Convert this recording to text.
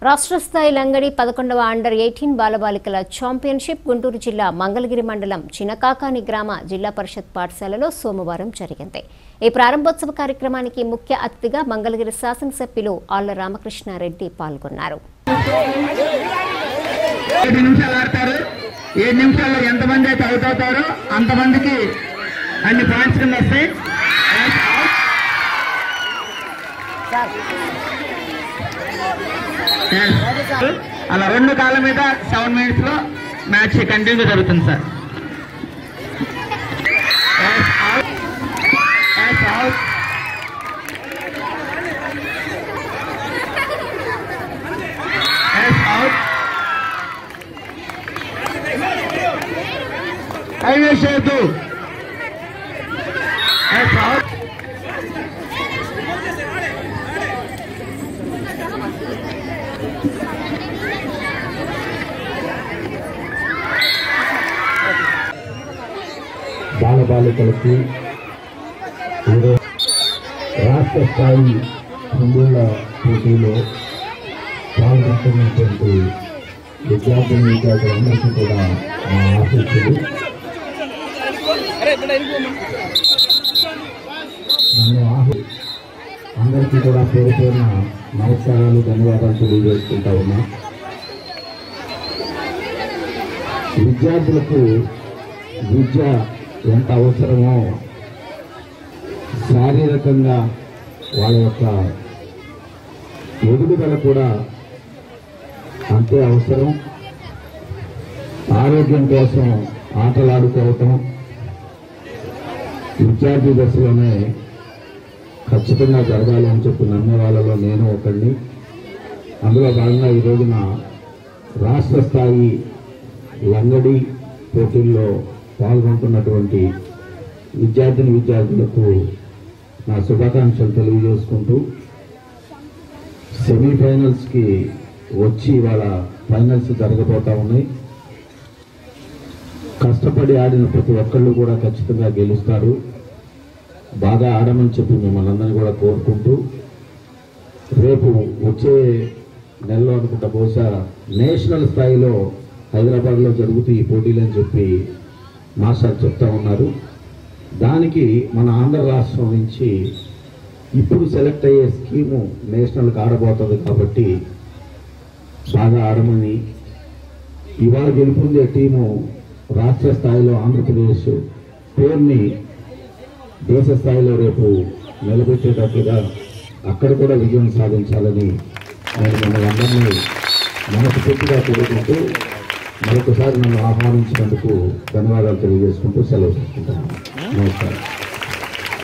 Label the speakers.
Speaker 1: రాష్ట్ర స్థాయి లంగడి పదకొండవ అండర్ ఎయిటీన్ బాలబాలికల ఛాంపియన్షిప్ గుంటూరు జిల్లా మంగళగిరి మండలం చినకాకాని గ్రామ జిల్లా పరిషత్ పాఠశాలలో సోమవారం జరిగింది ఈ ప్రారంభోత్సవ కార్యక్రమానికి ముఖ్య అతిథిగా మంగళగిరి శాసనసభ్యులు ఆళ్ల రామకృష్ణారెడ్డి పాల్గొన్నారు
Speaker 2: ఏడు నిమిషాలు ఆడతారు ఏడు నిమిషాల్లో ఎంతమంది అయితే అవుట్ అవుతారో అంతమందికి అన్ని పాయింట్స్ కింద వస్తాయి Yes. అలా రెండు కాళ్ళ మీద సెవెన్ మినిట్స్ లో మ్యాచ్ కంటిన్యూ జరుగుతుంది sir Yes, out. Yes, out. Yes, out. Highway చేయొద్దు Yes, out.
Speaker 3: బాలబాలికలకి ఈరోజు రాష్ట్ర స్థాయి హిందువుల పోటీలో పాల్గొంటున్నటువంటి విద్యార్థులు విద్యార్థులందరికీ కూడా మా ఆశిస్తులు నన్ను ఆహి అందరికీ కూడా పేరు పేరున నమస్కారాలు ధన్యవాదాలు తెలియజేసుకుంటా ఉన్నా విద్యార్థులకు విద్య ఎంత అవసరమో శారీరకంగా వాళ్ళ యొక్క ఎదుగుదల కూడా అంతే అవసరం ఆరోగ్యం కోసం ఆటలాడుకోవటం విద్యార్థి దశలోనే ఖచ్చితంగా జరగాలి అని చెప్పి నమ్మే వాళ్ళలో నేను ఒకడిని అందులో భాగంగా ఈ రోజున రాష్ట్ర స్థాయి లంగడి పోటీల్లో పాల్గొంటున్నటువంటి విద్యార్థిని విద్యార్థులకు నా శుభాకాంక్షలు తెలియజేసుకుంటూ సెమీఫైనల్స్కి వచ్చి ఇవాళ ఫైనల్స్ జరగబోతా ఉన్నాయి కష్టపడి ఆడిన ప్రతి ఒక్కళ్ళు కూడా ఖచ్చితంగా గెలుస్తారు బాగా ఆడమని చెప్పి మిమ్మల్ని అందరినీ కూడా కోరుకుంటూ రేపు వచ్చే నెలలో అనుకుంటా బహుశా నేషనల్ స్థాయిలో హైదరాబాద్లో జరుగుతూ ఈ పోటీలు అని చెప్పి మాస్టర్ చెప్తా ఉన్నారు దానికి మన ఆంధ్ర రాష్ట్రం నుంచి ఇప్పుడు సెలెక్ట్ అయ్యే స్కీము నేషనల్కి ఆడబోతుంది కాబట్టి బాగా ఆడమని ఇవాళ గెలుపొందే టీము రాష్ట్ర స్థాయిలో ఆంధ్రప్రదేశ్ పేరుని దేశ స్థాయిలో రేపు నిలబెట్టేటట్లుగా అక్కడ కూడా విజయం సాధించాలని నేను మిమ్మల్ని అందరినీ మనస్ఫూర్తిగా కోరుకుంటూ మరొకసారి నన్ను ఆహ్వానించినందుకు ధన్యవాదాలు తెలియజేసుకుంటూ సెలవు తీసుకుంటాను నమస్కారం